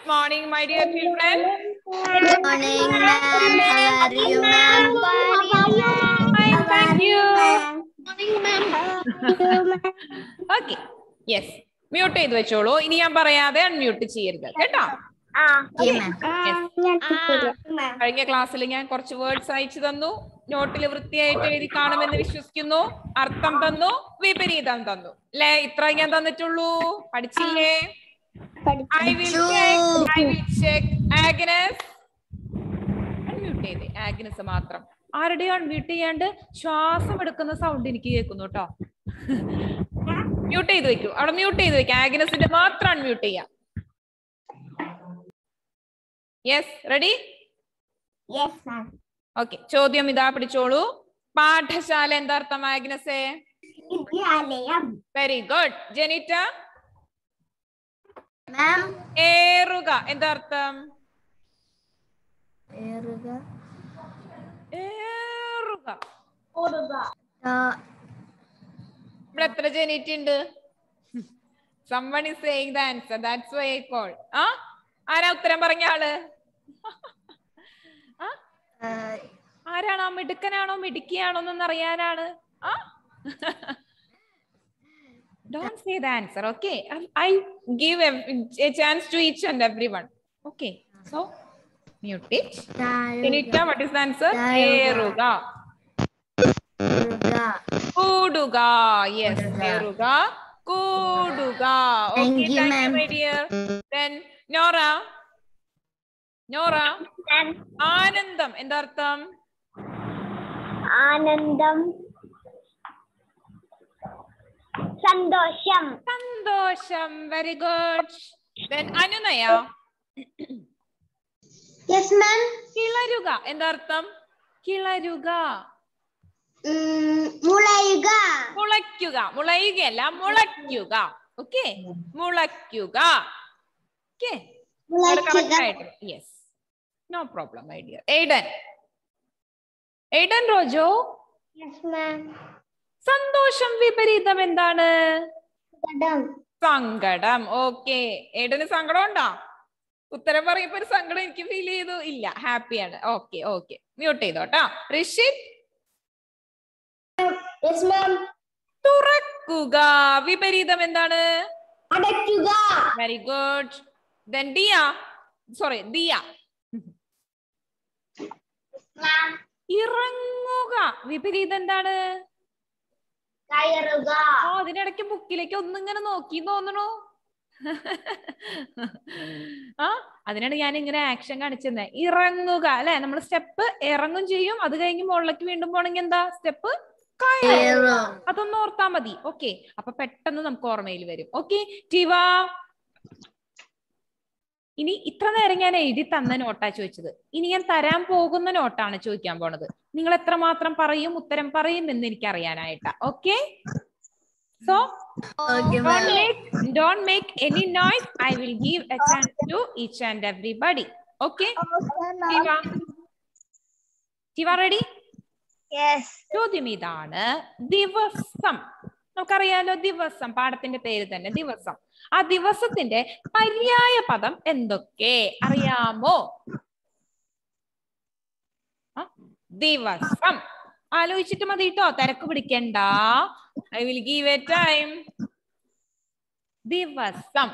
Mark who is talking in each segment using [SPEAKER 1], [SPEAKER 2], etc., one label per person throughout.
[SPEAKER 1] morning, my dear children.
[SPEAKER 2] Morning, ma'am. How are you, ma'am?
[SPEAKER 1] Fine, thank you.
[SPEAKER 2] Morning, ma'am.
[SPEAKER 1] Okay. Yes. Mute ചെയ്ത് വെച്ചോളൂ ഇനി ഞാൻ പറയാതെ unmute ചെയ്യരുത് കേട്ടോ
[SPEAKER 2] Okay, ma'am.
[SPEAKER 1] കഴിഞ്ഞ ക്ലാസ്സിൽ ഞാൻ കുറച്ച് വേർഡ്സ് അയച്ചു തന്നു നോട്ടിൽ വൃത്തിയായിട്ട് എഴുതി കാണുമെന്ന് വിശ്വസിക്കുന്നു അർത്ഥം തന്നു വിപരീതം തന്നു അല്ലെ ഇത്ര ഞാൻ തന്നിട്ടുള്ളൂ പഠിച്ചില്ലേ I will check I will check Agnes unmute ചെയ്തേ ആഗ്നസ് മാത്രം ആരുടെയോ അൺമ്യൂട്ട് ചെയ്യാണ്ട് ശ്വാസം എടുക്കുന്ന സൗണ്ട് എനിക്ക് കേൾക്കുന്നു കേട്ടോ മ്യൂട്ട് ചെയ്ത് വെക്കൂ അവിടെ മ്യൂട്ട് ചെയ്ത് വെക്കാം ആഗ്നസിന്റെ മാത്രം അൺമ്യൂട്ട് ചെയ്യാം yes ready
[SPEAKER 2] Yes, ma'am.
[SPEAKER 1] Okay ചോദ്യം ഇതാ പിടിച്ചോളൂ പാഠശാല എന്താ അർത്ഥം ആഗ്നസേ
[SPEAKER 2] വിദ്യാലയം
[SPEAKER 1] വെരി ഗുഡ് ജെനിറ്റ
[SPEAKER 2] മാം
[SPEAKER 1] ഏറുക എന്താ അർത്ഥം
[SPEAKER 2] ഏറുക
[SPEAKER 1] ഏറുക
[SPEAKER 2] ആ,
[SPEAKER 1] ഇവിടെ എത്ര ജെനിറ്റ് ഉണ്ട് someone is saying the answer that's why i call ആ ആരാ ഉത്തരം പറഞ്ഞ ആള് ആ
[SPEAKER 2] ആ,
[SPEAKER 1] ആരാണോ മിടുക്കനാണോ മിടുക്കിയാണോ എന്ന് അറിയാനാണ് ആ don't say the answer okay I give a chance to each and every one okay so mute it
[SPEAKER 2] താഴുക,
[SPEAKER 1] എനിക്ക വാട്ട് ഇസ് ദ ആൻസർ
[SPEAKER 2] താഴുക.
[SPEAKER 1] ഏറുക
[SPEAKER 2] ഏറുക.
[SPEAKER 1] കൂടുക യെസ്
[SPEAKER 2] കൂടുക.
[SPEAKER 1] ഏറുക കൂടുക
[SPEAKER 2] Thank
[SPEAKER 1] okay
[SPEAKER 2] you,
[SPEAKER 1] thank you
[SPEAKER 2] ma'am.
[SPEAKER 1] My dear then Nora Nora ആനന്ദം എന്താ അർത്ഥം
[SPEAKER 2] ആനന്ദം സന്തോഷം
[SPEAKER 1] സന്തോഷം very good then Anunaya
[SPEAKER 2] yes ma'am
[SPEAKER 1] കിളരുക എന്താ അർത്ഥം കിളരുക
[SPEAKER 2] മുളയുക
[SPEAKER 1] മുളയ്ക്കുക മുളയുകയല്ല മുളയ്ക്കുക ഓക്കെ മുളയ്ക്കുക ഓക്കെ കറക്റ്റ് ആയിട്ട് yes no problem my dear Aiden Aiden Rojo
[SPEAKER 2] yes ma'am
[SPEAKER 1] സന്തോഷം വിപരീതം എന്താണ്
[SPEAKER 2] കടം
[SPEAKER 1] സങ്കടം ഓക്കെ എയ്ഡന് സങ്കടം ഉണ്ടോ ഉത്തരം പറയുമ്പോ ഒരു സങ്കടം എനിക്ക് ഫീൽ ചെയ്തു ഇല്ല ഹാപ്പിയാണ് ഓക്കെ ഓക്കെ മ്യൂട്ട് ചെയ്തോട്ടോ ഋഷിത്
[SPEAKER 2] യെസ് മാം
[SPEAKER 1] തുറക്കുക വിപരീതം എന്താണ്
[SPEAKER 2] അടയ്ക്കുക
[SPEAKER 1] very good then Diya sorry Diya
[SPEAKER 2] ma'am
[SPEAKER 1] ഇറങ്ങുക വിപരീതം എന്താണ്
[SPEAKER 2] കയറുക
[SPEAKER 1] ആ അതിനിടയ്ക്ക് ബുക്കിലേക്ക് ഒന്നിങ്ങനെ നോക്കി തോന്നണു ആ അതിനാണ് ഞാൻ ഇങ്ങനെ ആക്ഷൻ കാണിച്ചത് ഇറങ്ങുക അല്ലെ നമ്മൾ സ്റ്റെപ്പ് ഇറങ്ങും ചെയ്യും അത് കഴിഞ്ഞ് മുകളിലേക്ക് വീണ്ടും പോണെങ്കിൽ എന്താ സ്റ്റെപ്പ്
[SPEAKER 2] കയറും
[SPEAKER 1] അതൊന്ന് ഓർത്താ മതി ഓക്കെ അപ്പൊ പെട്ടെന്ന് നമുക്ക് ഓർമ്മയിൽ വരും ഓക്കെ ടിവ ഇനി ഇത്ര നേരം ഞാൻ എഴുതി തന്ന നോട്ടാ ചോദിച്ചത് ഇനി ഞാൻ തരാൻ പോകുന്ന നോട്ടാണ് ചോദിക്കാൻ പോണത് നിങ്ങൾ എത്രമാത്രം പറയും ഉത്തരം പറയും എന്ന് എനിക്ക് അറിയാനായിട്ടാ okay so
[SPEAKER 2] okay
[SPEAKER 1] don't
[SPEAKER 2] ma'am
[SPEAKER 1] make don't make any noise i will give a chance to each and everybody okay ടിവ ടിവ റെഡി
[SPEAKER 2] യെസ്
[SPEAKER 1] ചോദ്യം ഇതാണ് ദിവസം നമുക്കറിയാലോ ദിവസം പാഠത്തിന്റെ പേര് തന്നെ ദിവസം ആ ദിവസത്തിന്റെ പര്യായ പദം എന്തൊക്കെ അറിയാമോ ആ, ദിവസം ആലോചിച്ചിട്ട് മതി കേട്ടോ തിരക്ക് പിടിക്കണ്ട I will give a time ദിവസം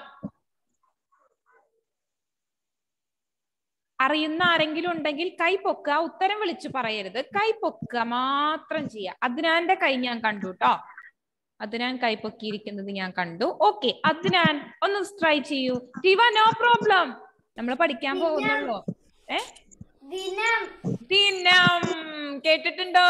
[SPEAKER 1] അറിയുന്ന ആരെങ്കിലും ഉണ്ടെങ്കിൽ കൈ പൊക്കുക ഉത്തരം വിളിച്ചു പറയരുത് കൈ പൊക്കുക മാത്രം ചെയ്യുക അദ്നാന്റെ കൈ ഞാൻ കണ്ടു കേട്ടോ അദ്നാൻ കൈ പൊക്കിയിരിക്കുന്നത് ഞാൻ കണ്ടു ഓക്കെ അദ്നാൻ ഒന്ന് ട്രൈ ചെയ്യൂ ടിവ നോ പ്രോബ്ലം നമ്മൾ പഠിക്കാൻ പോകുന്നുള്ളൂ ഏ
[SPEAKER 2] ദിനം
[SPEAKER 1] ദിനം കേട്ടിട്ടുണ്ടോ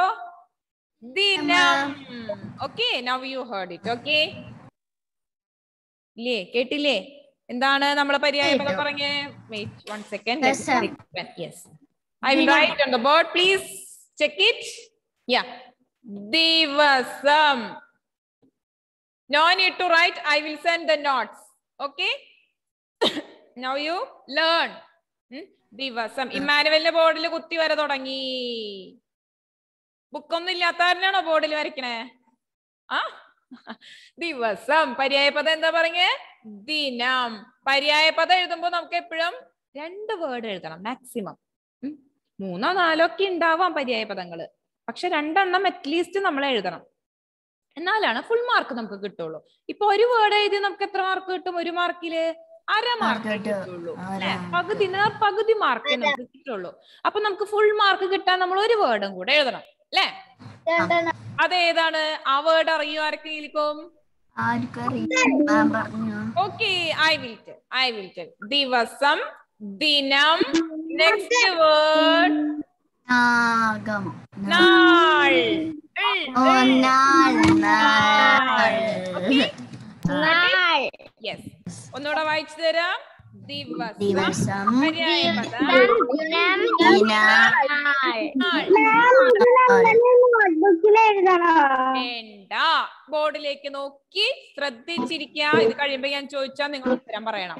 [SPEAKER 1] ദിനം okay now you heard it okay ഇല്ലേ കേട്ടില്ലേ എന്താണ് നമ്മളെ പര്യായം
[SPEAKER 2] കേട്ടു.
[SPEAKER 1] പറഞ്ഞേ വെയിറ്റ് വൺ സെക്കൻഡ്
[SPEAKER 2] ദിവസം.
[SPEAKER 1] Yes I will write on the board please check it yeah ദിവസം no need to write I will send the notes okay now you learn ദിവസം ഇമ്മാനുവലിന്റെ ബോർഡിൽ കുത്തി വര തുടങ്ങി ബുക്കൊന്നും ഇല്ലാത്തവരനാണോ ബോർഡിൽ വരയ്ക്കണേ ആ ദിവസം പര്യായപദം എന്താ പറഞ്ഞേ ദിനം പര്യായ പദം എഴുതുമ്പോൾ നമുക്ക് എപ്പോഴും രണ്ട് വേർഡ് എഴുതണം മാക്സിമം മൂന്നോ നാലോ ഒക്കെ ഉണ്ടാവാം പര്യായ പദങ്ങള് പക്ഷെ രണ്ടെണ്ണം അറ്റ്ലീസ്റ്റ് നമ്മൾ എഴുതണം എന്നാലാണ് ഫുൾ മാർക്ക് നമുക്ക് കിട്ടുള്ളൂ ഇപ്പൊ ഒരു വേർഡ് എഴുതി നമുക്ക് എത്ര മാർക്ക് കിട്ടും ഒരു മാർക്കില് അര മാർക്ക്
[SPEAKER 2] കിട്ടും.
[SPEAKER 1] കിട്ടുള്ളൂ
[SPEAKER 2] അര
[SPEAKER 1] അല്ലെ
[SPEAKER 2] mark.
[SPEAKER 1] പകുതി നേർ പകുതി മാർക്ക് നമുക്ക് കിട്ടുള്ളൂ അപ്പൊ നമുക്ക് ഫുൾ മാർക്ക് കിട്ടാൻ നമ്മൾ ഒരു വേർഡും കൂടെ എഴുതണം അല്ലെ അതേതാണ് ആ വേർഡ് അറിയോ ആർക്കെങ്കിലും
[SPEAKER 2] ആർക്കറിയാം മാം പറഞ്ഞു
[SPEAKER 1] okay I will tell I will tell ദിവസം ദിനം നെക്സ്റ്റ് വേർഡ്
[SPEAKER 2] നാഗം
[SPEAKER 1] നാൾ
[SPEAKER 2] ഓ നാൾ നാൾ
[SPEAKER 1] യെസ് ഒന്നുകൂടെ വായിച്ചു തരാം ദിവസം
[SPEAKER 2] ദിവസം
[SPEAKER 1] പര്യായ പദം
[SPEAKER 2] ദിനം
[SPEAKER 1] നാൾ
[SPEAKER 2] നാൾ.
[SPEAKER 1] വേണ്ട ബോർഡിലേക്ക് നോക്കി ശ്രദ്ധിച്ചിരിക്കുക ഇത് കഴിയുമ്പോ ഞാൻ ചോദിച്ചാൽ നിങ്ങൾ ഉത്തരം പറയണം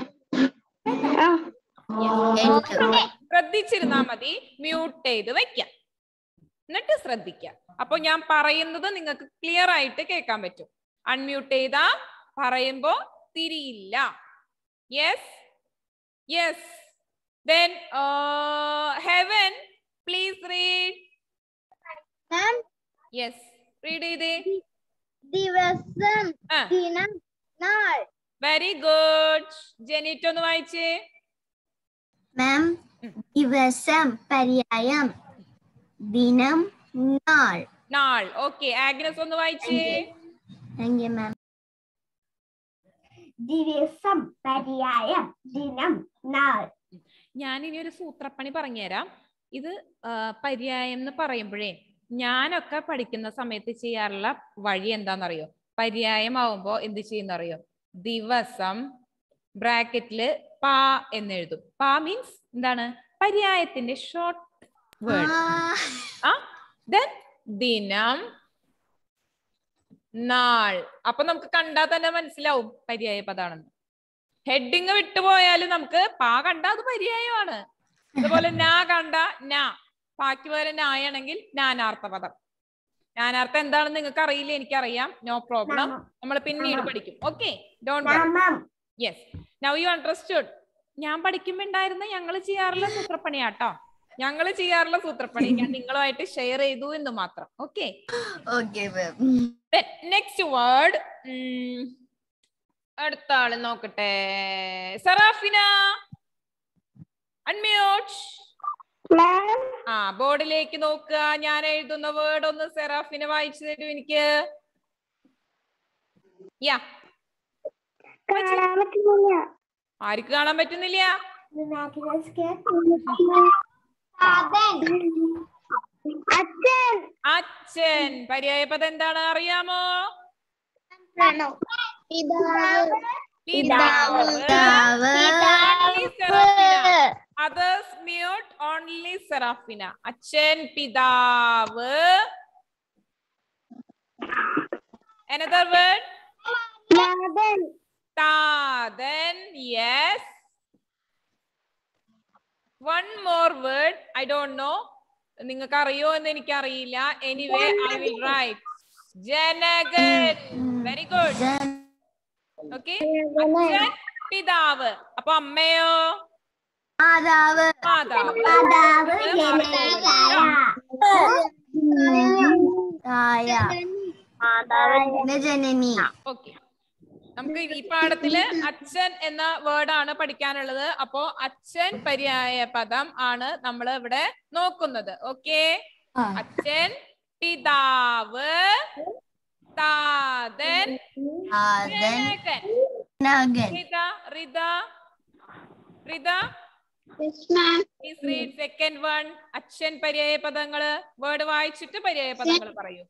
[SPEAKER 2] കേട്ടു.
[SPEAKER 1] ശ്രദ്ധിച്ചിരുന്നാ മതി മ്യൂട്ട് ചെയ്ത് വെക്കാം എന്നിട്ട് ശ്രദ്ധിക്കാം അപ്പൊ ഞാൻ പറയുന്നത് നിങ്ങൾക്ക് ക്ലിയർ ആയിട്ട് കേൾക്കാൻ പറ്റും അൺമ്യൂട്ട് ചെയ്താ പറയുമ്പോ തിരിയില്ല yes yes then Heaven please read yes read ചെയ്തേ
[SPEAKER 2] ദിവസം
[SPEAKER 1] ആ
[SPEAKER 2] ദിനം നാൾ
[SPEAKER 1] വെരി ഗുഡ് ജെനിറ്റ് ഒന്ന് വായിച്ചേ
[SPEAKER 2] മാം ദിവസം പര്യായം ദിനം നാൾ
[SPEAKER 1] നാൾ ഓക്കെ ആഗ്നസ് ഒന്ന് വായിച്ചേ
[SPEAKER 2] താങ്ക് യു മാം ദിവസം പര്യായം ദിനം നാൾ
[SPEAKER 1] ഞാൻ ഇനി ഒരു സൂത്രപ്പണി പറഞ്ഞുതരാം ഇത് ആ, പര്യായം എന്ന് പറയുമ്പോഴേ ഞാനൊക്കെ പഠിക്കുന്ന സമയത്ത് ചെയ്യാറുള്ള വഴി എന്താണെന്നറിയോ പര്യായം ആവുമ്പോ എന്ത് ചെയ്യുന്നറിയോ ദിവസം ബ്രാക്കറ്റില് പാ എന്ന് എഴുതും പാ മീൻസ് എന്താണ് പര്യായത്തിന്റെ ഷോർട്ട് വേർഡ് ആ ദെൻ ദിനം നാൾ അപ്പൊ നമുക്ക് കണ്ടാൽ തന്നെ മനസ്സിലാവും പര്യായ പദാണെന്ന് ഹെഡിങ് വിട്ടുപോയാലും നമുക്ക് പാ കണ്ട അത് പര്യായമാണ് അതുപോലെ നാ കണ്ട നാ ബാക്കി പോലെ നായാണെങ്കിൽ നാനാർത്ഥ പദം നാനാർത്ഥം എന്താണെന്ന് നിങ്ങൾക്ക് അറിയില്ല എനിക്കറിയാം നോ പ്രോബ്ലം നമ്മൾ പിന്നീട് പഠിക്കും okay don't yes now you understood ഞാൻ പഠിക്കുമ്പോ ഉണ്ടായിരുന്ന ഞങ്ങൾ ചെയ്യാറുള്ള സൂത്രപ്പണിയാട്ടോ ഞങ്ങൾ ചെയ്യാറുള്ള സൂത്രപ്പണി ഞാൻ നിങ്ങളുമായിട്ട് ഷെയർ ചെയ്തു എന്ന് മാത്രം okay
[SPEAKER 2] okay ma'am
[SPEAKER 1] next word അടുത്ത ആള് നോക്കട്ടെ സറാഫിന അൺമ്യൂട്ട് ആ ബോർഡിലേക്ക് നോക്കുക ഞാൻ എഴുതുന്ന വേർഡ് ഒന്ന് സെറാഫിന് വായിച്ചു തരൂ എനിക്ക് യാ ആർക്ക് കാണാൻ പറ്റുന്നില്ല അച്ഛൻ പര്യായ പദം എന്താണ് അറിയാമോ പിതാവ് Only Serafina. Others mute only Serafina. അച്ഛൻ പിതാവ് Another word? താതൻ yes one more word i don't know നിങ്ങൾക്ക് അറിയോ എന്ന് എനിക്ക് അറിയില്ല എനിവേ ഐ വിൽ റൈറ്റ് ജനകൻ വെരി ഗുഡ് ഓക്കെ അച്ഛൻ പിതാവ് അപ്പൊ അമ്മയോ
[SPEAKER 2] മാതാവ്
[SPEAKER 1] മാതാവ്
[SPEAKER 2] മാതാവ്
[SPEAKER 1] ജനക.
[SPEAKER 2] ജനനി
[SPEAKER 1] ഓക്കെ നമുക്ക് ഈ പാഠത്തില് അച്ഛൻ എന്ന വേർഡാണ് പഠിക്കാനുള്ളത് അപ്പോ അച്ഛൻ പര്യായ പദം ആണ് നമ്മൾ ഇവിടെ നോക്കുന്നത് ഓക്കെ അച്ഛൻ പിതാവ് താതൻ
[SPEAKER 2] ആദൻ
[SPEAKER 1] ജനകൻ
[SPEAKER 2] നഗൻ
[SPEAKER 1] Rita Rita Rita please read second one അച്ഛൻ പര്യായ പദങ്ങള് വേർഡ് വായിച്ചിട്ട് പര്യായ പദങ്ങൾ പറയൂ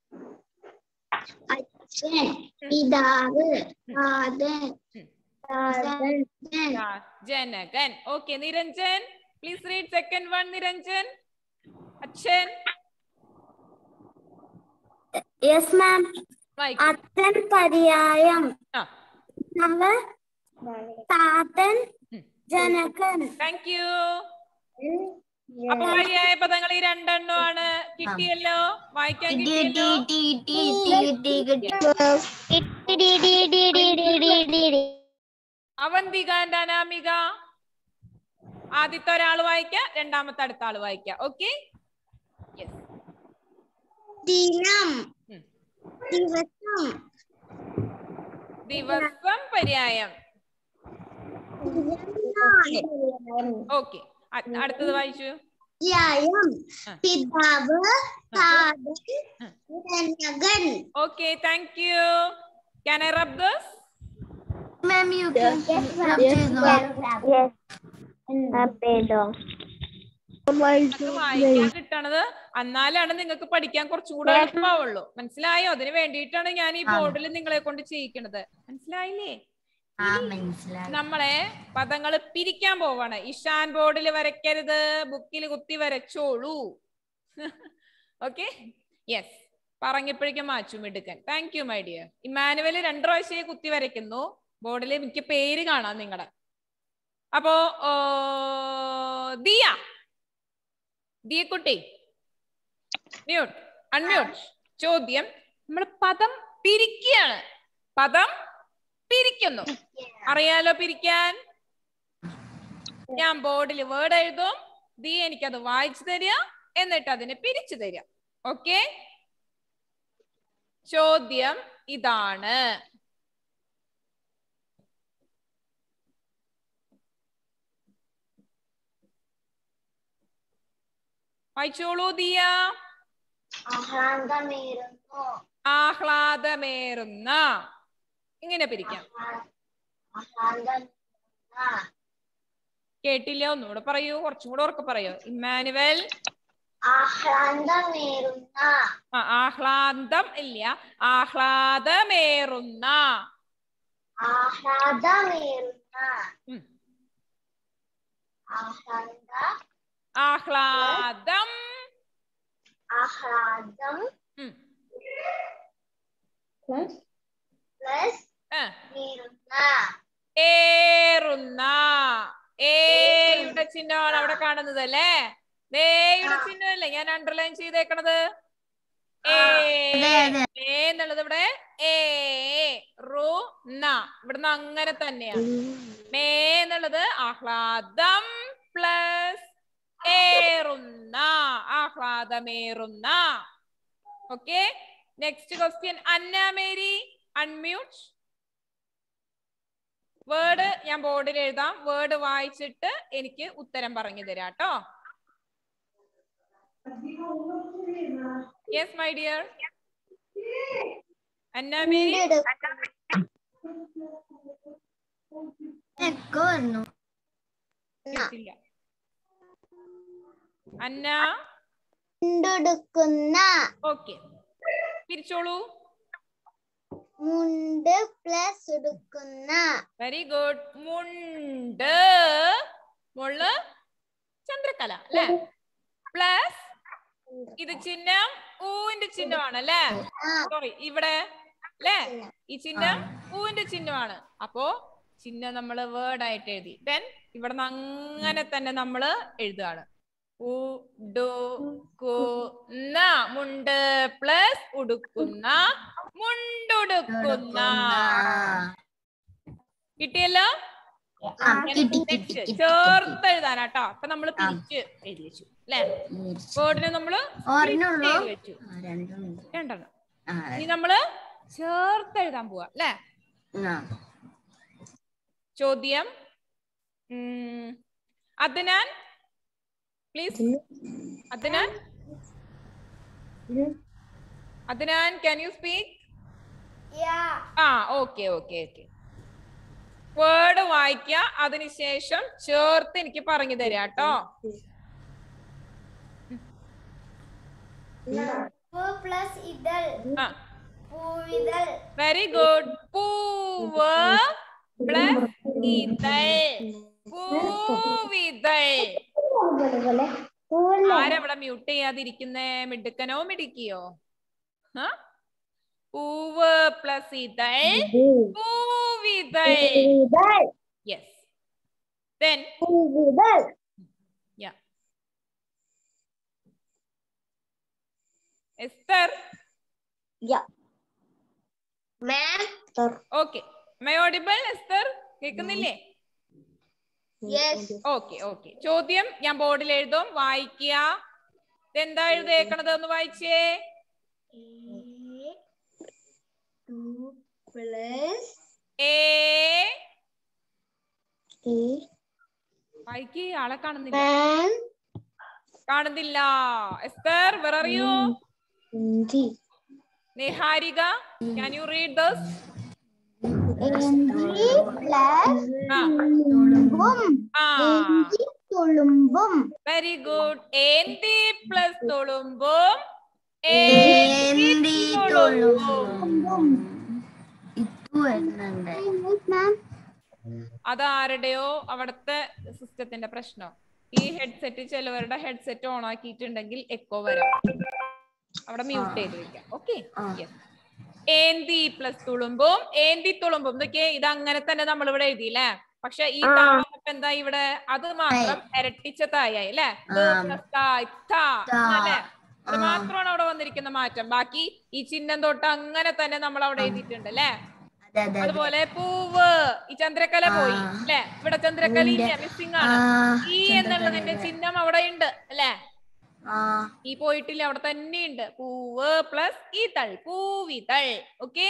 [SPEAKER 2] അച്ഛൻ പിതാവ് ആദൻ
[SPEAKER 1] ആ, ജനകൻ okay Niranjan please read second one Niranjan അച്ഛൻ
[SPEAKER 2] യെസ് മാം
[SPEAKER 1] വായിക്കൂ
[SPEAKER 2] അച്ഛൻ പര്യായം
[SPEAKER 1] ആ
[SPEAKER 2] നവ താതൻ
[SPEAKER 1] ഉം.
[SPEAKER 2] ജനകൻ
[SPEAKER 1] താങ്ക് യു അപ്പൊ പര്യായ പദങ്ങൾ ഈ രണ്ടെണ്ണമാണ് കിട്ടിയല്ലോ വായിക്കാൻ
[SPEAKER 2] കിട്ടി
[SPEAKER 1] കിട്ടിയല്ലോ
[SPEAKER 2] കിട്ടി കിട്ടി കിട്ടി കിട്ടി കിട്ടി
[SPEAKER 1] അവന്തിക ആൻഡ് അനാമിക ആദ്യത്തെ ഒരാൾ വായിക്ക രണ്ടാമത്തെ അടുത്ത ആള് വായിക്ക ഓക്കെ
[SPEAKER 2] ദിനം
[SPEAKER 1] ഉം.
[SPEAKER 2] ദിവസം
[SPEAKER 1] ദിവസം പര്യായം ഓക്കെ അടുത്തത് വായിച്ചു
[SPEAKER 2] ധ്യായം
[SPEAKER 1] ആ.
[SPEAKER 2] പിതാവ് താതൻ
[SPEAKER 1] ആ.
[SPEAKER 2] ജനകൻ
[SPEAKER 1] okay thank you can I rub this
[SPEAKER 2] ma'am you can
[SPEAKER 1] നിങ്ങൾക്ക് വായിക്കാൻ കിട്ടണത് എന്നാലാണ് നിങ്ങൾക്ക് പഠിക്കാൻ കുറച്ചും കൂടെ എളുപ്പമാവുള്ളൂ മനസ്സിലായോ അതിന് വേണ്ടിയിട്ടാണ് ഞാൻ ഈ ബോർഡിൽ നിങ്ങളെ കൊണ്ട് ചെയ്യിക്കണത് മനസ്സിലായില്ലേ നമ്മളെ പദങ്ങൾ പിരിക്കാൻ പോവാണ് ഇഷാൻ ബോർഡിൽ വരയ്ക്കരുത് ബുക്കിൽ കുത്തി വരച്ചോളൂ ഓക്കെ യെസ് പറഞ്ഞപ്പോഴേക്കും മാച്ചും എടുക്കാൻ thank you my dear Emmanuel രണ്ടു പ്രാവശ്യം കുത്തി വരയ്ക്കുന്നു ബോർഡിൽ എനിക്ക് പേര് കാണാം നിങ്ങളുടെ അപ്പോ ഓ, ദിയ ദിയക്കുട്ടി മ്യൂട്ട് അൺമ്യൂട്ട് ചോദ്യം നമ്മൾ പദം പിരിക്കുകയാണ് പദം പിരിക്കുന്നു അറിയാലോ പിരിക്കാൻ ഞാൻ ബോർഡിൽ വേർഡ് എഴുതും ദീ എനിക്കത് വായിച്ചു തരിക എന്നിട്ട് അതിനെ പിരിച്ചു തരിക ഓക്കെ ചോദ്യം ഇതാണ് വായിച്ചോളൂ ദിയ
[SPEAKER 2] ആഹ്ലാദമേറുന്നു
[SPEAKER 1] ആഹ്ലാദമേറുന്ന ഇങ്ങനെ പിരിക്കാം
[SPEAKER 2] ആഹ്ലാദം
[SPEAKER 1] കേട്ടില്ല ഒന്നുകൂടെ പറയൂ കുറച്ചും കൂടെ ഉറക്കെ പറയൂ ഇമ്മാനുവൽ
[SPEAKER 2] ആഹ്ലാദമേറുന്ന
[SPEAKER 1] ആ, ആഹ്ലാദം ഇല്ല ആഹ്ലാദമേറുന്ന
[SPEAKER 2] ആഹ്ലാദമേറുന്ന
[SPEAKER 1] ഉം.
[SPEAKER 2] ആഹ്ലാദ
[SPEAKER 1] ആഹ്ലാദം
[SPEAKER 2] ആഹ്ലാദം
[SPEAKER 1] ഉം.
[SPEAKER 2] പ്ലസ്
[SPEAKER 1] ആ,
[SPEAKER 2] മേറുന്ന
[SPEAKER 1] ഏറുന്ന ഏയുടെ ചിഹ്നമാണ് അവിടെ കാണുന്നത് അല്ലേ ദേയുടെ ചിഹ്നമല്ലേ ഞാൻ അണ്ടർലൈൻ ചെയ്തേക്കണത് ഏ ഏ എന്നുള്ളത് ഇവിടെ ഏ റു ന ഇവിടുന്ന് അങ്ങനെ തന്നെയാണ് മേ എന്നുള്ളത് ആഹ്ലാദം പ്ലസ് ഏറുന്ന ആഹ്ലാദമേറുന്ന okay next question Anna Mary unmute word ഞാൻ ബോർഡിൽ എഴുതാം വേർഡ് വായിച്ചിട്ട് എനിക്ക് ഉത്തരം പറഞ്ഞു തരാം കേട്ടോ yes my dear Anna Mary
[SPEAKER 2] echo വന്നു
[SPEAKER 1] കേട്ടില്ല അന്ന
[SPEAKER 2] മുണ്ടെടുക്കുന്ന
[SPEAKER 1] ഓക്കെ തിരിച്ചോളൂ
[SPEAKER 2] മുണ്ട് പ്ലസ് എടുക്കുന്ന
[SPEAKER 1] വെരി ഗുഡ് മുണ്ട് മുള്ള് ചന്ദ്രകല അല്ലെ പ്ലസ് ഇത് ചിഹ്നം ഊവിന്റെ ചിഹ്നമാണ് അല്ലേ
[SPEAKER 2] ആ
[SPEAKER 1] സോറി ഇവിടെ അല്ലേ ഈ ചിഹ്നം ഊവിന്റെ ചിഹ്നമാണ് അപ്പോ ചിഹ്നം നമ്മൾ വേർഡ് ആയിട്ട് എഴുതി ദെൻ ഇവിടെ നിന്ന് അങ്ങനെ തന്നെ നമ്മൾ എഴുതുകയാണ് ഉടുക്കുന്ന മുണ്ട് പ്ലസ് ഉടുക്കുന്ന മുണ്ടുടുക്കുന്ന കിട്ടിയല്ലോ
[SPEAKER 2] ആ, കിട്ടി കിട്ടി
[SPEAKER 1] Next,
[SPEAKER 2] കിട്ടി
[SPEAKER 1] ചേർത്ത് എഴുതാനാട്ടോ അപ്പൊ നമ്മൾ തിരിച്ച് എഴുതി വെച്ചു അല്ലെ വേർഡിനെ നമ്മള്
[SPEAKER 2] ഒരെണ്ണുള്ളൂ
[SPEAKER 1] ചെയ്ത് വെച്ചു
[SPEAKER 2] ആ, രണ്ടുണ്ട്
[SPEAKER 1] രണ്ടെണ്ണം
[SPEAKER 2] ആ,
[SPEAKER 1] ഇനി നമ്മള് ചേർത്ത് എഴുതാൻ പോവാ അല്ലെ
[SPEAKER 2] ആ.
[SPEAKER 1] ചോദ്യം ഉം, Adnan please Adnan Adnan can you speak ആ ഓക്കെ ഓക്കെ ഓക്കെ വേർഡ് വായിക്ക അതിനുശേഷം ചേർത്ത് എനിക്ക് പറഞ്ഞു തരാം കേട്ടോ
[SPEAKER 2] പൂ പ്ലസ് ഇതൾ
[SPEAKER 1] ആ
[SPEAKER 2] പൂവിതൾ
[SPEAKER 1] വെരി ഗുഡ് പൂവ് പ്ലസ് ഇതൾ പൂവിതൾ ആരവിടെ മ്യൂട്ട് ചെയ്യാതിരിക്കുന്നേ മിടുക്കനോ മിടുക്കിയോ ആ? പൂവ് പ്ലസ് ഇതൾ പൂവിതൾ yes then yeah Esther
[SPEAKER 2] ma'am
[SPEAKER 1] okay മയോഡിബിൾ എസ്തർ കേൾക്കുന്നില്ലേ
[SPEAKER 2] യെസ്
[SPEAKER 1] ഓക്കെ ഓക്കെ ചോദ്യം ഞാൻ ബോർഡിൽ എഴുതും വായിക്കുക ഇതെന്താ എഴുതേക്കണത് ഒന്ന് വായിച്ചേ
[SPEAKER 2] ടു പ്ലസ്
[SPEAKER 1] എ വായിക്ക് ആളെ കാണുന്നില്ല
[SPEAKER 2] മാം
[SPEAKER 1] കാണുന്നില്ല എസ്തർ വെർ ആർ യു
[SPEAKER 2] ഹിന്ദി
[SPEAKER 1] Niharika can you read this
[SPEAKER 2] ഹിന്ദി പ്ലസ്
[SPEAKER 1] ആ
[SPEAKER 2] തുളുമ്പും
[SPEAKER 1] ആ
[SPEAKER 2] ഹിന്ദി തുളുമ്പും
[SPEAKER 1] വെരി ഗുഡ് ഏന്തി പ്ലസ് തുളുമ്പും ഏന്തി തുളുമ്പും
[SPEAKER 2] ഇതു വരുന്നുണ്ട് മാം
[SPEAKER 1] അതാരുടെയോ അവിടുത്തെ സിസ്റ്റത്തിന്റെ പ്രശ്നം ഈ ഹെഡ്സെറ്റ് ചിലവരുടെ ഹെഡ്സെറ്റ് ഓൺ ആക്കിയിട്ടുണ്ടെങ്കിൽ എക്കോ വരാം അവിടെ മ്യൂട്ട് ചെയ്ത് വെക്കാം ഓക്കെ ഏന്തി പ്ലസ് തുളുമ്പും ഏന്തി തുളുമ്പും ഇതൊക്കെ ഇത് അങ്ങനെ തന്നെ നമ്മൾ ഇവിടെ എഴുതിയില്ലേ പക്ഷെ ഈ താ ഇപ്പൊ എന്താ ഇവിടെ അത് മാത്രം ഇരട്ടിച്ച തായായി അല്ലേ ത് plus തായ്, ത, അല്ലേ അത് മാത്രമാണ് അവിടെ വന്നിരിക്കുന്ന മാറ്റം ബാക്കി ഈ ചിഹ്നം തൊട്ട് അങ്ങനെ തന്നെ നമ്മൾ അവിടെ എഴുതിയിട്ടുണ്ട് അല്ലേ
[SPEAKER 2] അതെ അതെ
[SPEAKER 1] അതുപോലെ പൂവ് ഈ ചന്ദ്രക്കല പോയി അല്ലെ ഇവിടെ ചന്ദ്രക്കല ഇല്ല മിസ്സിംഗ് ആണ് ഈ എന്നുള്ളതിന്റെ ചിഹ്നം അവിടെ ഉണ്ട് അല്ലെ
[SPEAKER 2] ആ
[SPEAKER 1] ഈ പോയിട്ടില്ല അവിടെ തന്നെ ഉണ്ട് പൂവ് പ്ലസ് ഈതൾ പൂവിതൾ okay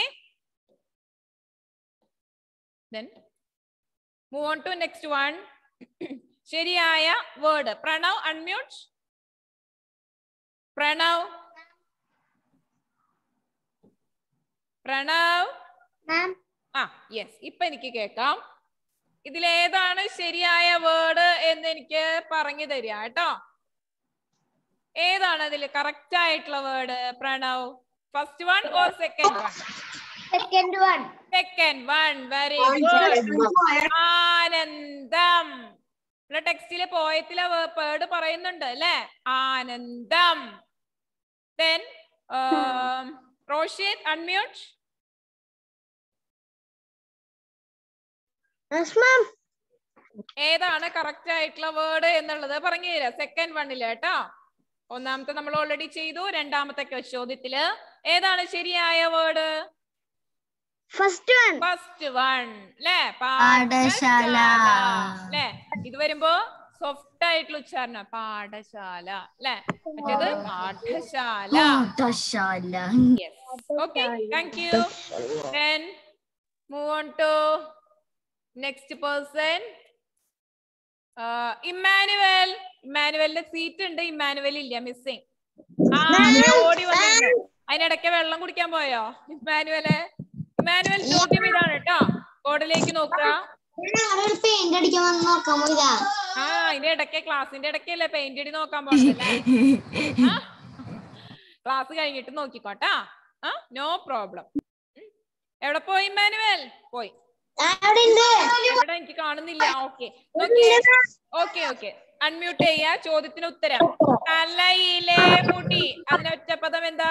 [SPEAKER 1] then move on to next one ശരിയായ word Pranav unmute Pranav Pranav
[SPEAKER 2] ma'am
[SPEAKER 1] ആ യെസ് ഇപ്പൊ എനിക്ക് കേക്കാം ഇതിലേതാണ് ശരിയായ വേർഡ് എന്ന് എനിക്ക് പറഞ്ഞു തരിക കേട്ടോ ഏതാണ് അതിൽ കറക്റ്റ് ആയിട്ടുള്ള word Pranav first one or second one
[SPEAKER 2] second one
[SPEAKER 1] second one very good ആനന്ദം ഇവിടെ ടെക്സ്റ്റിലെ പോയത്തിലെ വേർഡ് പറയുന്നുണ്ട് അല്ലെ ആനന്ദം ദെൻ റോഷിത് അൺമ്യൂട്ട്
[SPEAKER 2] മാം
[SPEAKER 1] ഏതാണ് കറക്റ്റ് ആയിട്ടുള്ള വേർഡ് എന്നുള്ളത് പറഞ്ഞു തരാം സെക്കൻഡ് വണ്ണില് കേട്ടോ ഒന്നാമത്തെ നമ്മൾ ഓൾറെഡി ചെയ്തു രണ്ടാമത്തെ ചോദ്യത്തില് ഏതാണ് ശരിയായ word
[SPEAKER 2] first one
[SPEAKER 1] first one അല്ലേ
[SPEAKER 2] പാഠശാല.
[SPEAKER 1] അല്ലേ ഇത് വരുമ്പോ സോഫ്റ്റ് ആയിട്ടുള്ള ഉച്ചാരണം പാഠശാല അല്ലേ മറ്റേത് പാഠശാല
[SPEAKER 2] പാഠശാല
[SPEAKER 1] Yes. Okay, thank you. Then move on to next person. Uh, Emmanuel ഇമ്മാനുവലിന്റെ സീറ്റ് ഉണ്ട് ഇമ്മാനുവൽ ഇല്ല മിസ്സിങ് ആ ഓടി വന്നിരുന്നു അതിനിടയ്ക്ക് വെള്ളം കുടിക്കാൻ പോയോ ഇമ്മാനുവല് ഇമ്മാനുവൽ ചോദ്യം ഇതാണ് കേട്ടോ ബോർഡിലേക്ക് നോക്കുക
[SPEAKER 2] ഒരു പെയിന്റ് അടിക്കാൻ വന്ന് നോക്കാമോ ഇതാ
[SPEAKER 1] ആ അതിന്റെ ഇടയ്ക്ക് ക്ലാസ്സിന്റെ ഇടയ്ക്കല്ലേ പെയിന്റ് അടി നോക്കാൻ പോകണ്ടല്ലേ ക്ലാസ് കഴിഞ്ഞിട്ട് നോക്കിക്കോട്ടാ ആ നോ പ്രോബ്ലം എവിടെ പോയി ഇമ്മാനുവൽ പോയി
[SPEAKER 2] അവിടെ ഉണ്ട്
[SPEAKER 1] എവിടെ എനിക്ക് കാണുന്നില്ല ഓക്കെ ഓക്കെ ഓക്കെ അൺമ്യൂട്ട് ചെയ്യാ ചോദ്യത്തിന് ഉത്തരം തലയിലെ മുടി അതിന് ഒറ്റപ്പദം എന്താ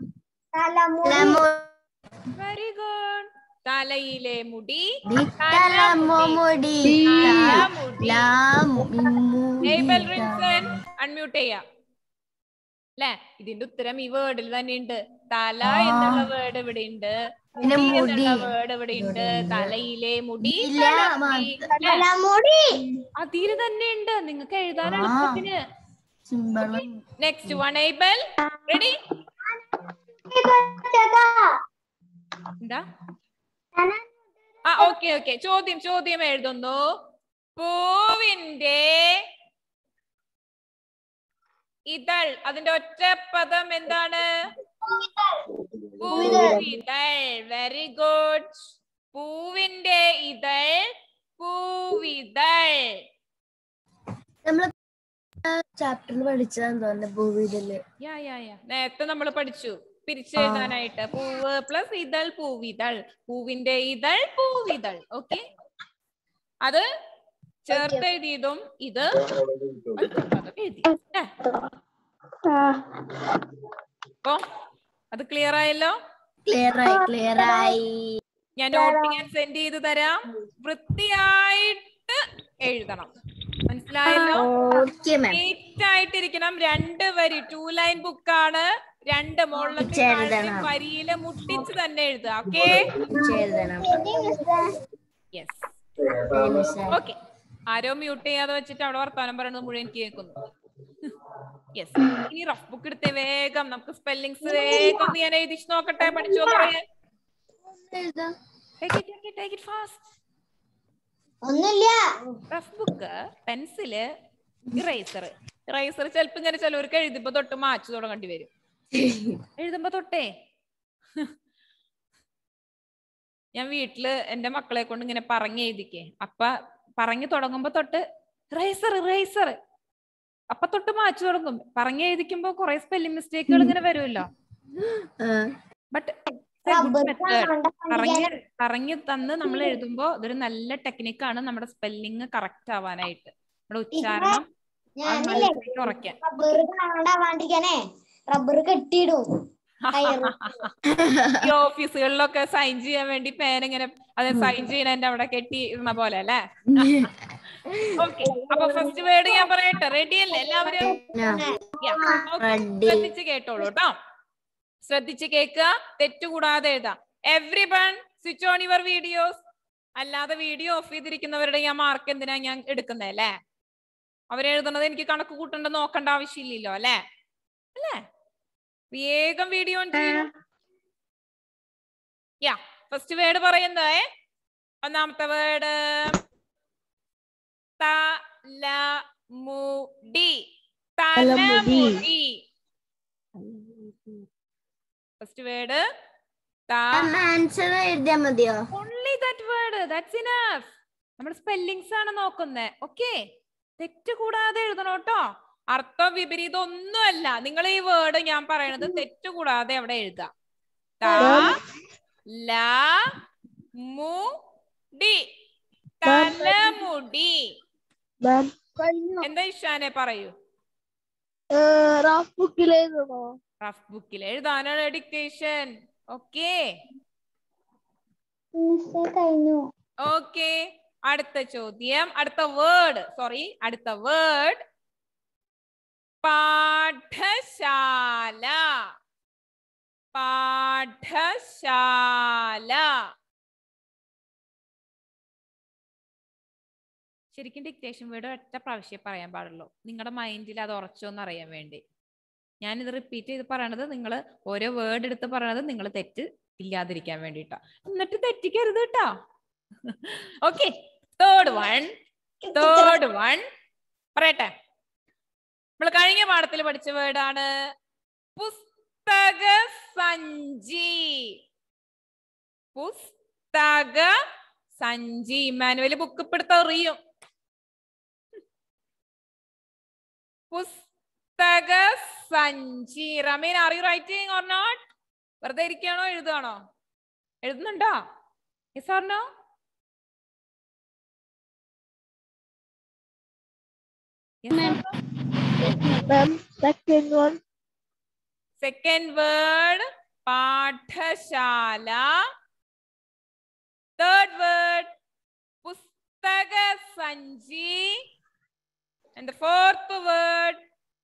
[SPEAKER 1] വെരി ഗുഡ് തലയിലെ മുടി
[SPEAKER 2] തലമുടി
[SPEAKER 1] ഏബൽ റിൻസൺ അൺമ്യൂട്ട് ചെയ്യാം അല്ലെ ഇതിന്റെ ഉത്തരം ഈ വേർഡിൽ തന്നെ ഉണ്ട് തല എന്നുള്ള വേർഡ് ഇവിടെ ഉണ്ട്
[SPEAKER 2] പിന്നെ
[SPEAKER 1] മുടി
[SPEAKER 2] മുടി.
[SPEAKER 1] എന്നുള്ള വേർഡ് ഇവിടെ ഉണ്ട് തലയിലെ മുടി
[SPEAKER 2] ഇല്ല,
[SPEAKER 1] തലമുടി. ല്ലേ?
[SPEAKER 2] തലമുടി
[SPEAKER 1] അതിൽ തന്നെ ഉണ്ട് നിങ്ങൾക്ക് എഴുതാൻ എളുപ്പത്തിന്
[SPEAKER 2] സിമ്പിളും
[SPEAKER 1] നെക്സ്റ്റ് വൺ ഏബൽ റെഡി എന്താ ആ ഓക്കെ ഓക്കെ ചോദ്യം ചോദ്യം എഴുതുന്നു പൂവിന്റെ ഇതൾ അതിന്റെ ഒറ്റ പദം എന്താണ് പൂവിതൾ വെരി ഗുഡ് പൂവിന്റെ ഇതൾ പൂവിതൾ
[SPEAKER 2] നമ്മള് ചാപ്റ്ററിൽ പഠിച്ചതാന്ന് തോന്നുന്നു ഭൂവിതല്
[SPEAKER 1] യാ യാ യാ നേരത്തെ നമ്മൾ പഠിച്ചു പിരിച്ചെഴുതാനായിട്ട് പൂവ് പ്ലസ് ഇതൾ പൂവിതൾ പൂവിന്റെ ഇതൾ പൂവിതൾ ഓക്കെ അത് ചേർത്ത് എഴുതിയതും ഇത് ഒറ്റപ്പദം എഴുതി ല്ലേ? അപ്പൊ അത് ക്ലിയർ ആയല്ലോ
[SPEAKER 2] ക്ലിയർ ആയി ക്ലിയർ ആയി
[SPEAKER 1] ഞാൻ നോട്ട് ഞാൻ സെൻഡ് ചെയ്ത് തരാം വൃത്തിയായിട്ട് എഴുതണം മനസ്സിലായല്ലോ
[SPEAKER 2] ഓക്കെ മാം
[SPEAKER 1] നീറ്റ് ആയിട്ടിരിക്കണം രണ്ട് വരി ടു ലൈൻ ബുക്കാണ് രണ്ട് മുകളിലത്തെ
[SPEAKER 2] ചേർത്തണം.
[SPEAKER 1] താഴത്തെ വരിയില് മുട്ടിച്ച് തന്നെ എഴുതുക ഓക്കെ
[SPEAKER 2] എഴുതണം
[SPEAKER 1] യെസ്
[SPEAKER 2] മിസ്സേ.
[SPEAKER 1] ഓക്കെ ആരോ മ്യൂട്ട് ചെയ്യാതെ വെച്ചിട്ട് അവിടെ വർത്താനം പറയണത് മുഴുവൻ എനിക്ക് കേൾക്കുന്നു യെസ് ഇനി റഫ് ബുക്ക് എടുത്തേ വേഗം നമുക്ക് സ്പെല്ലിങ്സ് വേഗം ഒന്ന് ഞാൻ എഴുതിച്ച് നോക്കട്ടെ പഠിച്ചോ പറയാൻ take it take it take it fast
[SPEAKER 2] ഒന്നുമില്ല
[SPEAKER 1] rough book pencil eraser eraser ചിലപ്പോ ഇങ്ങനെ ചിലവർക്ക് എഴുതുമ്പോ തൊട്ട് മാച്ചു തുടങ്ങേണ്ടി വരും എഴുതുമ്പോ തൊട്ടേ ഞാൻ വീട്ടില് എന്റെ മക്കളെ കൊണ്ട് ഇങ്ങനെ പറഞ്ഞ് എഴുതിക്കേ അപ്പ പറഞ്ഞു തുടങ്ങുമ്പോ തൊട്ട് ഇറേസർ ഇറേസർ അപ്പൊ തൊട്ട് മാച്ചു തുടങ്ങും പറഞ്ഞു എഴുതിക്കുമ്പോ കുറെ സ്പെല്ലിംഗ് മിസ്റ്റേക്കുകൾ ഇങ്ങനെ വരുമല്ലോ ബട്ട് പറഞ്ഞ് പറഞ്ഞു തന്ന് നമ്മൾ എഴുതുമ്പോ ഇതൊരു നല്ല ടെക്നിക്കാണ് നമ്മുടെ സ്പെല്ലിങ് കറക്റ്റ് ആവാനായിട്ട് നമ്മുടെ ഉച്ചാരണം അത് മനസ്സിലേക്ക് ഉറയ്ക്കാൻ
[SPEAKER 2] റബ്ബർ കാണാണ്ടിരിക്കാനേ റബ്ബർ കെട്ടിയിടും കയറ്.
[SPEAKER 1] ഈ ഓഫീസുകളിലൊക്കെ സൈൻ ചെയ്യാൻ വേണ്ടി പേൻ ഇങ്ങനെ അത് സൈൻ ചെയ്യണതിന്റെ അവിടെ കെട്ടി ഇരുന്ന പോലെ അല്ലേ ഓക്കെ അപ്പൊ ഫസ്റ്റ് വേർഡ് ഞാൻ പറയട്ടെ റെഡി അല്ലേ എല്ലാവരും Yeah. Okay.
[SPEAKER 2] Ready.
[SPEAKER 1] ശ്രദ്ധിച്ച് കേട്ടോളൂ കേട്ടോ ശ്രദ്ധിച്ച് കേൾക്കുക തെറ്റുകൂടാതെ എഴുതാം every one switch on your videos അല്ലാതെ വീഡിയോ ഓഫ് ചെയ്തിരിക്കുന്നവരുടെ ഞാൻ മാർക്ക് എന്തിനാ ഞാൻ എടുക്കുന്നത് അല്ലേ അവരെഴുതുന്നത് എനിക്ക് കണക്ക് കൂട്ടേണ്ട നോക്കേണ്ട ആവശ്യമില്ലല്ലോ അല്ലേ അല്ലേ വേഗം വീഡിയോ ഓൺ ചെയ്യൂ യാ ഫസ്റ്റ് വേർഡ് പറയുന്നേ ഒന്നാമത്തെ വേർഡ് തലമുടി തലമുടി ഫസ്റ്റ് വേർഡ്
[SPEAKER 2] ആൻസർ എഴുതിയാ മതിയോ
[SPEAKER 1] only that word that's enough നമ്മൾ സ്പെല്ലിങ്സ് ആണ് നോക്കുന്നത് ഓക്കെ തെറ്റ് കൂടാതെ എഴുതണം കേട്ടോ അർത്ഥം വിപരീതം ഒന്നുമല്ല നിങ്ങൾ ഈ വേർഡ് ഞാൻ പറയണത് തെറ്റ് കൂടാതെ അവിടെ എഴുതാം ത ല മു ഡി തലമുടി എന്താ ഇഷാനെ പറയൂ
[SPEAKER 3] റഫ് ബുക്കിൽ എഴുതണോ
[SPEAKER 1] റഫ് ബുക്കിൽ എഴുതാനാണ് ഡിക്റ്റേഷൻ ഓക്കേ
[SPEAKER 2] കഴിഞ്ഞു
[SPEAKER 1] ഓക്കെ അടുത്ത ചോദ്യം അടുത്ത വേർഡ് സോറി അടുത്ത വേർഡ് പാഠശാല പാഠശാല ശരിക്കും ഡിക്റ്റേഷൻ വേർഡ് ഒറ്റ പ്രാവശ്യം പറയാൻ പാടുള്ളൂ നിങ്ങളുടെ മൈൻഡിൽ അത് ഉറച്ചോന്ന് അറിയാൻ വേണ്ടി ഞാനിത് റിപ്പീറ്റ് ചെയ്ത് പറയണത് നിങ്ങൾ ഓരോ വേർഡ് എടുത്ത് പറയണത് നിങ്ങൾ തെറ്റ് ഇല്ലാതിരിക്കാൻ വേണ്ടിട്ടാ എന്നിട്ട് തെറ്റിക്കരുത് കേട്ടോ okay third one third one പറയട്ടെ നമ്മൾ കഴിഞ്ഞ പാഠത്തിൽ പഠിച്ച വേർഡാണ് പുസ്തക സഞ്ചി പുസ്തക സഞ്ചി മാനുവൽ ബുക്ക് ഇപ്പെടുത്ത അറിയും പുസ്തക സഞ്ചി റമീൻ are you writing or not വെറുതെ ഇരിക്കുകയാണോ എഴുതുകയാണോ എഴുതുന്നുണ്ടോ yes or no
[SPEAKER 3] ma'am second one
[SPEAKER 1] second word പാഠശാല തേർഡ് വേർഡ് പുസ്തക സഞ്ചി ആൻഡ് ഫോർത്ത് വേർഡ്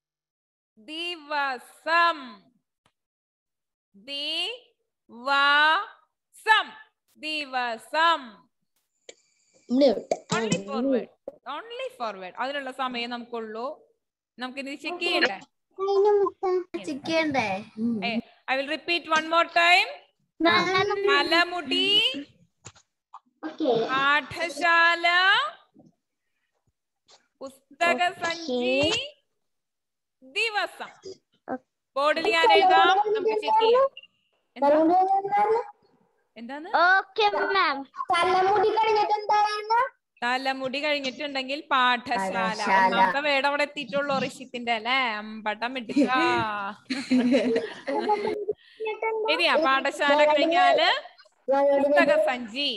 [SPEAKER 1] ദിവസം ദിവസം ദിവസം ഓൺലി ഫോർവേഡ് ഓൺലി ഫോർവേഡ് അതിനുള്ള സമയം നമുക്കുള്ളൂ നമുക്കിനി ചെക്ക് ചെയ്യണ്ടേ
[SPEAKER 2] ചിക്കണ്ടേ
[SPEAKER 1] I will repeat one more time തലമുടി പാഠശാല പുസ്തക സഞ്ചി ദിവസം ബോർഡിൽ ഞാൻ എഴുതാം നമുക്ക് ചെക്ക് ചെയ്യാം എന്താ എന്താണ്
[SPEAKER 3] ഓക്കെ മാം
[SPEAKER 2] തലമുടി കഴിഞ്ഞിട്ട് എന്തായിരുന്നു
[SPEAKER 1] തലമുടി കഴിഞ്ഞിട്ടുണ്ടെങ്കിൽ പാഠശാല
[SPEAKER 2] പാഠശാല.
[SPEAKER 1] ഒന്നാമത്തെ വേട് അവിടെ എത്തിയിട്ടുള്ളൂ ഋഷിത്തിന്റെ അല്ലേ അമ്പട്ടം എടുക്ക ശരിയാ പാഠശാല കഴിഞ്ഞാല് പുസ്തക സഞ്ചി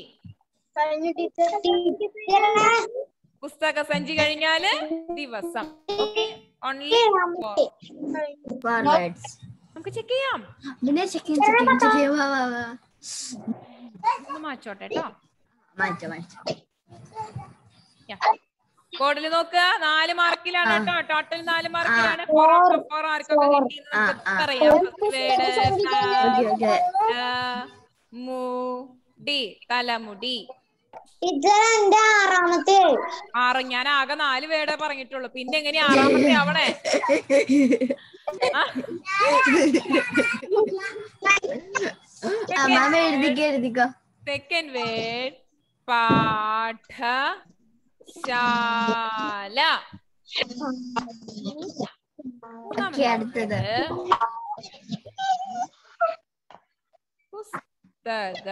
[SPEAKER 1] പുസ്തക സഞ്ചി കഴിഞ്ഞാല് ദിവസം ഓക്കെ ഓൺലി
[SPEAKER 2] ഫോർവേഡ്സ്
[SPEAKER 1] നമുക്ക് ചെക്ക് ചെയ്യാം
[SPEAKER 2] പിന്നെ ചെക്കിൻ ചെക്കിൻ ചെക്കിൻ വാ വാ വാ
[SPEAKER 1] ഒന്ന് മാച്ചോട്ടെ കേട്ടോ
[SPEAKER 2] മാറ്റ മാറ്റ
[SPEAKER 1] Yeah. ബോർഡിൽ നോക്കുക നാല് മാർക്കിലാണ്
[SPEAKER 2] ആ.
[SPEAKER 1] കേട്ടോ ടോട്ടൽ നാല് മാർക്കിലാണ് ഫോർ ഔട്ട് ഓഫ് ഫോർ ആർക്കൊക്കെ കിട്ടിയെന്ന്
[SPEAKER 2] ആ,
[SPEAKER 1] നമുക്ക്
[SPEAKER 2] ആ.
[SPEAKER 1] പറയാം First word,
[SPEAKER 2] ഓക്കെ ഓക്കെ
[SPEAKER 1] ആ, മുടി തലമുടി
[SPEAKER 4] ടീച്ചർ എന്റെ ആറാമത്തെ
[SPEAKER 1] ആറ് ഞാൻ ആകെ നാല് പേടെ പറഞ്ഞിട്ടുള്ളൂ പിന്നെ എങ്ങനെയാ ആറാമത്തെ ആവണേ ആ,
[SPEAKER 2] മാം എഴുതിക്കോ എഴുതിക്കോ
[SPEAKER 1] സെക്കൻഡ് വേർഡ് പാഠശാല
[SPEAKER 2] ഓക്കെ അടുത്തത്
[SPEAKER 1] പുസ്തക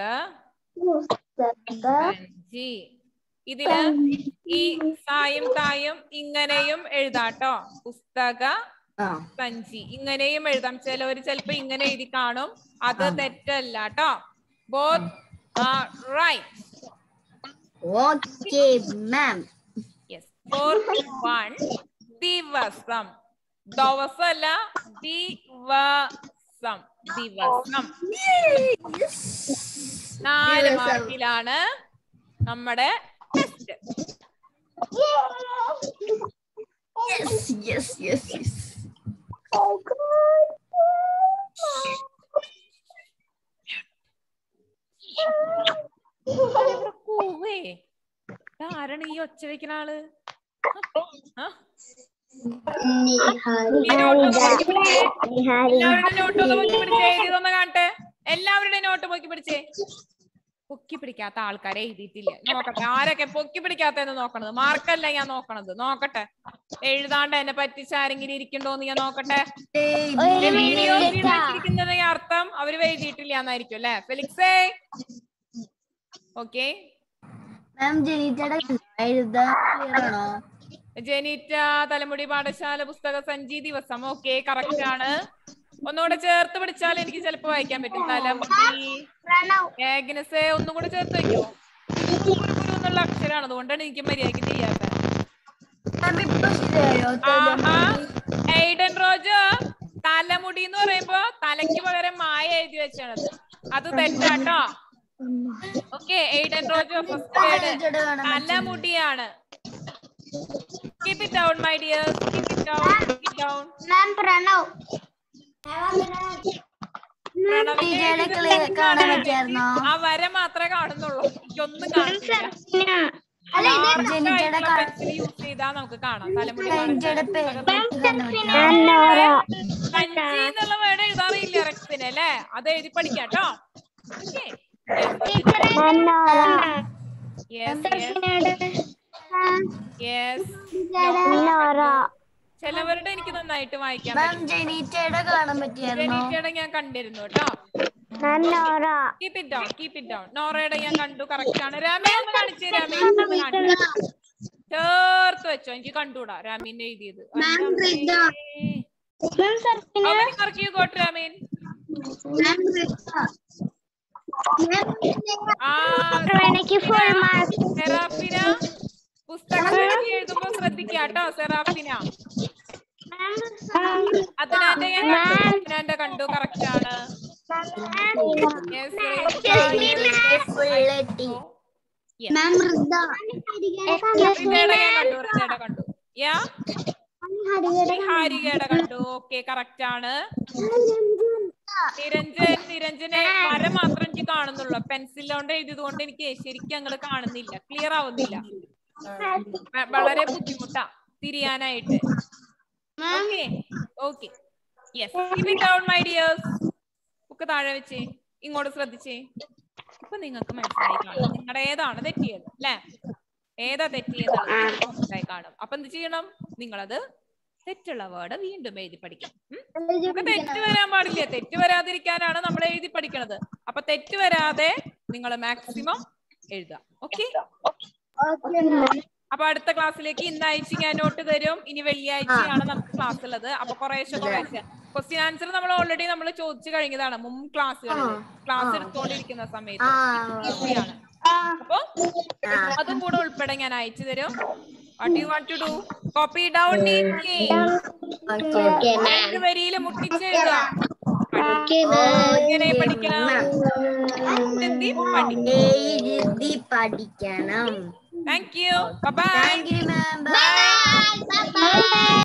[SPEAKER 1] സഞ്ചി ഇതില് ഈ സായും തായും ഇങ്ങനെയും എഴുതാട്ടോ പുസ്തക
[SPEAKER 2] ആ
[SPEAKER 1] സഞ്ചി ഇങ്ങനെയും എഴുതാം ചിലവര് ചിലപ്പോ ഇങ്ങനെ എഴുതി കാണും അത് തെറ്റല്ല കേട്ടോ both are right
[SPEAKER 2] okay ma'am
[SPEAKER 1] yes four one ദിവസം ദിവസമല്ല ദിവസം ദിവസം നാല്
[SPEAKER 2] ദിവസം.
[SPEAKER 1] മാർക്കിലാണ് നമ്മുടെ test
[SPEAKER 2] yes yes yes yes
[SPEAKER 1] കൂവേ ആരാണ് ഈ ഒച്ച വെക്കുന്ന ആള് ആ? ഈ നോട്ട് ഒന്ന് പൊക്കി പിടിച്ചേ. എല്ലാവരുടെ നോട്ട് ഒന്ന് പൊക്കി പിടിച്ചേ എഴുതിയതൊന്ന് കാണട്ടെ എല്ലാവരുടെ നോട്ട് പൊക്കി പിടിച്ചേ പൊക്കി പിടിക്കാത്ത ആൾക്കാരെ എഴുതിയിട്ടില്ല നോക്കട്ടെ ആരൊക്കെ പൊക്കി പിടിക്കാത്തെന്ന് നോക്കണത് മാർക്കല്ല ഞാൻ നോക്കണത് നോക്കട്ടെ എഴുതാണ്ട് എന്നെ പറ്റിച്ച് ആരെങ്കിലും ഇരിക്കണ്ടോന്ന് ഞാൻ നോക്കട്ടെ വീഡിയോ ഇരിക്കുന്നത് അർത്ഥം അവര് എഴുതിയിട്ടില്ല എന്നായിരിക്കും അല്ലെ ഫെലിക്സേ ഓക്കെ
[SPEAKER 2] മാം ജനീറ്റയുടെ എഴുതാൻ clear ആണോ
[SPEAKER 1] ജനിറ്റ തലമുടി പാഠശാല പുസ്തക സഞ്ചി ദിവസം ഓക്കെ കറക്റ്റ് ആണ് ഒന്നുകൂടെ ചേർത്ത് പിടിച്ചാൽ എനിക്ക് ചിലപ്പോ വായിക്കാൻ പറ്റും തലമുടി ഏഗ്നസെ ഒന്നും കൂടെ ചേർത്ത് വെക്കോ കുരു കുരു എന്നുള്ള അക്ഷരാണ് അതുകൊണ്ടാണ് എനിക്ക് മര്യാദക്ക് ചെയ്യാത്തത്
[SPEAKER 2] മാം ഇപ്പൊ ശരിയായോ
[SPEAKER 1] ആഹാ എയ്ഡൻ റോജ് തലമുടി എന്ന് പറയുമ്പോ തലയ്ക്ക് പകരം മായ എഴുതി വെച്ചാണത് അത് തെറ്റാട്ടോ ഓക്കെ എയ്ഡൻ റോജ് ഫസ്റ്റ് വേർഡ്
[SPEAKER 2] ജനീറ്റയുടെ കാണാൻ
[SPEAKER 1] തലമുടിയാണ് keep it down my dear keep it down keep it down
[SPEAKER 4] ma'am Pranav
[SPEAKER 2] ടീച്ചറുടെ ക്ലിയർ കാണാൻ പറ്റിയായിരുന്നോ
[SPEAKER 1] ആ വര മാത്രമേ കാണുന്നുള്ളൂ എനിക്കൊന്നും കാണുന്നില്ല
[SPEAKER 2] ജനീറ്റയുടെ
[SPEAKER 1] പെൻസിൽ യൂസ് ചെയ്താൽ നമുക്ക് കാണാം തലമുടി
[SPEAKER 2] ജനീറ്റയുടെ പേര് കാണാൻ പറ്റിയോ
[SPEAKER 1] സഞ്ചി എന്നുള്ള വേർഡ് എഴുതാറില്ല റെക്സിന് അല്ലേ അത് എഴുതി പഠിക്കാം കേട്ടോ ചിലവരുടെ എനിക്ക് നന്നായിട്ട് വായിക്കാൻ
[SPEAKER 2] മാം
[SPEAKER 1] പറ്റും
[SPEAKER 2] ജനീറ്റയുടെ കാണാൻ പറ്റിയായിരുന്നോ
[SPEAKER 1] ജനീറ്റയുടെ ഞാൻ കണ്ടിരുന്നു കേട്ടോ keep it down keep it down നോറയുടെ ഞാൻ കണ്ടു കറക്റ്റ് ആണ് രാമി ഒന്ന് കാണിച്ചേ രാമി ഒന്ന് കാണിച്ചേ. ചേർത്ത് വെച്ചോ എനിക്ക് കണ്ടൂടാ രാമീൻ എഴുതിയത് മാർക്ക് യു ഗോട്ട് രാമീൻ ആ സെറാഫിന പുസ്തകം നോക്കി എഴുതുമ്പോ ശ്രദ്ധിക്കുക കേട്ടോ സെറാഫിന അതിനാന്റെ ഞാൻ കണ്ടു അതിനാന്റെ കണ്ടു കറക്റ്റ് ആണ് Yes, Rita,
[SPEAKER 2] ഫുള്ള് ടീ
[SPEAKER 1] yes.
[SPEAKER 4] മാം ഋത
[SPEAKER 1] ഹൃദയുടെ ഞാൻ കണ്ടു ഹൃദയുടെ കണ്ടു യാ ഹാരികയുടെ കണ്ടു ഓക്കെ കറക്റ്റ് ആണ് നിരഞ്ജൻ നിരഞ്ജനെ വര മാത്രം എനിക്ക് കാണുന്നുള്ളൂ പെൻസിൽ കൊണ്ട് എഴുതിയത് കൊണ്ട് എനിക്ക് ശരിക്കും അങ്ങോട്ട് കാണുന്നില്ല ക്ലിയർ ആവുന്നില്ല വ- വളരെ ബുദ്ധിമുട്ടാ തിരിയാനായിട്ട് okay okay yes down my dears book താഴെ വെച്ചേ ഇങ്ങോട്ട് ശ്രദ്ധിച്ചേ ഇപ്പൊ നിങ്ങൾക്ക് മനസ്സിലായി കാണും നിങ്ങളുടെ ഏതാണ് തെറ്റിയത് അല്ലെ ഏതാ തെറ്റിയെന്നുള്ളത് നിങ്ങൾക്ക് മനസ്സിലായി കാണും അപ്പൊ എന്ത് ചെയ്യണം നിങ്ങളത് തെറ്റുള്ള വേർഡ് വീണ്ടും എഴുതി പഠിക്കണം ഉം? നമുക്ക് തെറ്റ് വരാൻ പാടില്ല തെറ്റ് വരാതിരിക്കാനാണ് നമ്മൾ എഴുതി പഠിക്കണത് അപ്പൊ തെറ്റ് വരാതെ നിങ്ങൾ മാക്സിമം എഴുതുക ഓക്കെ അപ്പൊ അടുത്ത ക്ലാസ്സിലേക്ക് ഇന്ന് ആഴ്ച ഞാൻ നോട്ട് തരും ഇനി വെള്ളിയാഴ്ചയാണ് നമുക്ക് ക്ലാസ് ഉള്ളത് അപ്പൊ കുറേശ്ശെ കുറേശ്ശെ ക്വസ്റ്റ്യൻ ആൻസർ നമ്മൾ ഓൾറെഡി നമ്മൾ ചോദിച്ചു കഴിഞ്ഞതാണ് മുൻ ക്ലാസ്സുകളിൽ ക്ലാസ് എടുത്തുകൊണ്ടിരിക്കുന്ന സമയത്ത് ഈസിയാണ് അപ്പൊ അതും കൂടെ ഉൾപ്പെടെ ഞാൻ അയച്ചു തരും what you want to do copy down neatly
[SPEAKER 2] okay
[SPEAKER 1] രണ്ട് വരിയിൽ മുട്ടിച്ചെഴുതുക ഇങ്ങനെ പഠിക്കണം എഴുതി പഠിക്കണം
[SPEAKER 2] എഴുതി പഠിക്കണം
[SPEAKER 1] thank you bye
[SPEAKER 2] thank you ma'am
[SPEAKER 4] Bye. Bye.